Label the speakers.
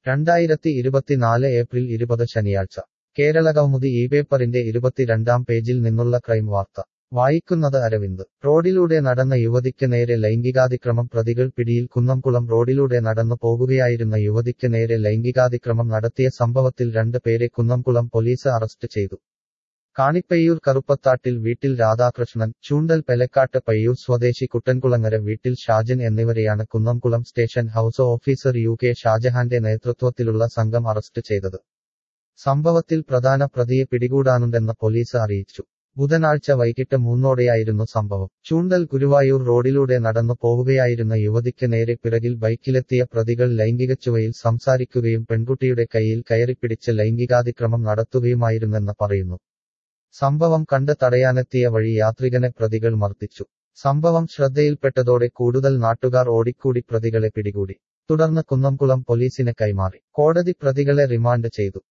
Speaker 1: രണ്ടായിരത്തി ഇരുപത്തിനാല് ഏപ്രിൽ ഇരുപത് ശനിയാഴ്ച കേരളകൗമുദി ഈ പേപ്പറിന്റെ ഇരുപത്തിരണ്ടാം പേജിൽ നിന്നുള്ള ക്രൈം വാർത്ത വായിക്കുന്നത് അരവിന്ദ് റോഡിലൂടെ നടന്ന യുവതിക്ക് നേരെ ലൈംഗികാതിക്രമം പ്രതികൾ പിടിയിൽ കുന്നംകുളം റോഡിലൂടെ നടന്നു പോകുകയായിരുന്ന യുവതിക്ക് നേരെ ലൈംഗികാതിക്രമം നടത്തിയ സംഭവത്തിൽ രണ്ട് പേരെ കുന്നംകുളം പോലീസ് അറസ്റ്റ് ചെയ്തു കാണിപ്പയ്യൂർ കറുപ്പത്താട്ടിൽ വീട്ടിൽ രാധാകൃഷ്ണൻ ചൂണ്ടൽ പെലക്കാട്ട് പയ്യൂർ സ്വദേശി കുട്ടൻകുളങ്ങര വീട്ടിൽ ഷാജൻ എന്നിവരെയാണ് Kunnamkulam station house officer U K ഷാജഹാന്റെ നേതൃത്വത്തിലുള്ള സംഘം അറസ്റ്റ് ചെയ്തത് സംഭവത്തിൽ പ്രധാന പ്രതിയെ പിടികൂടാനുണ്ടെന്ന് പോലീസ് അറിയിച്ചു ബുധനാഴ്ച വൈകിട്ട് മൂന്നോടെയായിരുന്നു സംഭവം ചൂണ്ടൽ ഗുരുവായൂർ റോഡിലൂടെ നടന്നു പോവുകയായിരുന്ന യുവതിക്ക് നേരെ പിറകിൽ ബൈക്കിലെത്തിയ പ്രതികൾ ലൈംഗികച്ചുവയിൽ സംസാരിക്കുകയും പെൺകുട്ടിയുടെ കൈയിൽ കയറിപ്പിടിച്ച് ലൈംഗികാതിക്രമം നടത്തുകയുമായിരുന്നെന്ന് പറയുന്നു സംഭവം കണ്ട് തടയാനെത്തിയ വഴി യാത്രികനെ പ്രതികൾ മർദ്ദിച്ചു സംഭവം ശ്രദ്ധയിൽപ്പെട്ടതോടെ കൂടുതൽ നാട്ടുകാർ ഓടിക്കൂടി പ്രതികളെ പിടികൂടി തുടർന്ന് കുന്നംകുളം പോലീസിന് കൈമാറി കോടതി പ്രതികളെ റിമാൻഡ് ചെയ്തു